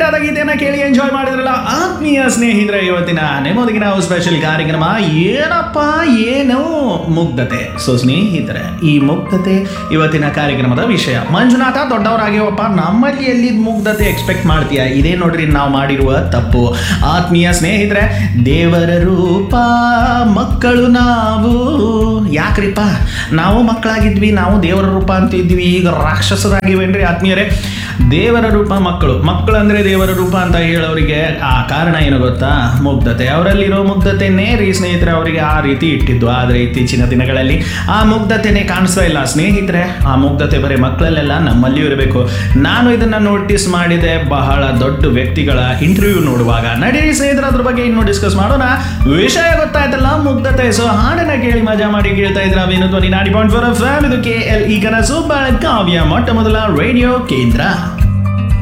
ಆದ ಗೀತೆಯನ್ನ ಕೇಳಿ ಎಂಜಾಯ್ ಮಾಡಿದ್ರಲ್ಲ ಆತ್ಮೀಯ ಸ್ನೇಹಿತರೆ ಇವತ್ತಿನ ನಿಮ್ಮೊದಗಿ ನಾವು ಸ್ಪೆಷಲ್ ಕಾರ್ಯಕ್ರಮ ಏನಪ್ಪ ಏನು ಮುಗ್ಧತೆ ಸೊ ಸ್ನೇಹಿತರೆ ಈ ಮುಗ್ಧತೆ ಇವತ್ತಿನ ಕಾರ್ಯಕ್ರಮದ ವಿಷಯ ಮಂಜುನಾಥ ದೊಡ್ಡವರಾಗ್ಯವಪ್ಪ ನಮ್ಮಲ್ಲಿ ಎಲ್ಲಿ ಮುಗ್ಧತೆ ಎಕ್ಸ್ಪೆಕ್ಟ್ ಮಾಡ್ತೀಯ ಇದೇ ನೋಡ್ರಿ ನಾವು ಮಾಡಿರುವ ತಪ್ಪು ಆತ್ಮೀಯ ಸ್ನೇಹಿತರೆ ದೇವರ ರೂಪ ಮಕ್ಕಳು ನಾವು ಯಾಕ್ರಿಪ್ಪ ನಾವು ಮಕ್ಕಳಾಗಿದ್ವಿ ನಾವು ದೇವರ ರೂಪ ಅಂತಿದ್ವಿ ಈಗ ರಾಕ್ಷಸರಾಗಿವೇನ್ರಿ ಆತ್ಮೀಯರೇ ದೇವರ ರೂಪ ಮಕ್ಕಳು ಮಕ್ಕಳು ಅಂದ್ರೆ ದೇವರ ರೂಪ ಅಂತ ಹೇಳೋರಿಗೆ ಆ ಕಾರಣ ಏನು ಗೊತ್ತಾ ಮುಗ್ಧತೆ ಅವರಲ್ಲಿರೋ ಮುಗ್ಧತೆನೇ ರೀ ಸ್ನೇಹಿತರೆ ಅವರಿಗೆ ಆ ರೀತಿ ಇಟ್ಟಿದ್ದು ಆದರೆ ಇತ್ತೀಚಿನ ದಿನಗಳಲ್ಲಿ ಆ ಮುಗ್ಧತೆನೇ ಕಾಣಿಸ್ತಾ ಇಲ್ಲ ಸ್ನೇಹಿತರೆ ಆ ಮುಗ್ಧತೆ ಬರೀ ಮಕ್ಕಳಲ್ಲೆಲ್ಲ ನಮ್ಮಲ್ಲಿಯೂ ಇರಬೇಕು ನಾನು ಇದನ್ನ ನೋಟಿಸ್ ಮಾಡಿದೆ ಬಹಳ ದೊಡ್ಡ ವ್ಯಕ್ತಿಗಳ ಇಂಟರ್ವ್ಯೂ ನೋಡುವಾಗ ನಡೀರಿ ಸ್ನೇಹಿತರೆ ಅದ್ರ ಬಗ್ಗೆ ಇನ್ನು ಡಿಸ್ಕಸ್ ಮಾಡೋಣ ವಿಷಯ ಗೊತ್ತಾಯ್ತಲ್ಲ ಮುಗ್ಧತೆ ಸೊ ಹಾಡನ್ನ ಕೇಳಿ ಮಜಾ ಮಾಡಿ ಕೇಳ್ತಾ ಇದ್ರ ವಿನು ಧ್ವನಿ ನಾಡಿ ಪಾಯಿಂಟ್ ಫೋರ್ ಎಫ್ ಇದು ಕೆ ಎಲ್ ಈ ಕನಸು ಬಾಳ ಕಾವ್ಯ ಮೊಟ್ಟ ಮೊದಲ ರೇಡಿಯೋ ಕೇಂದ್ರ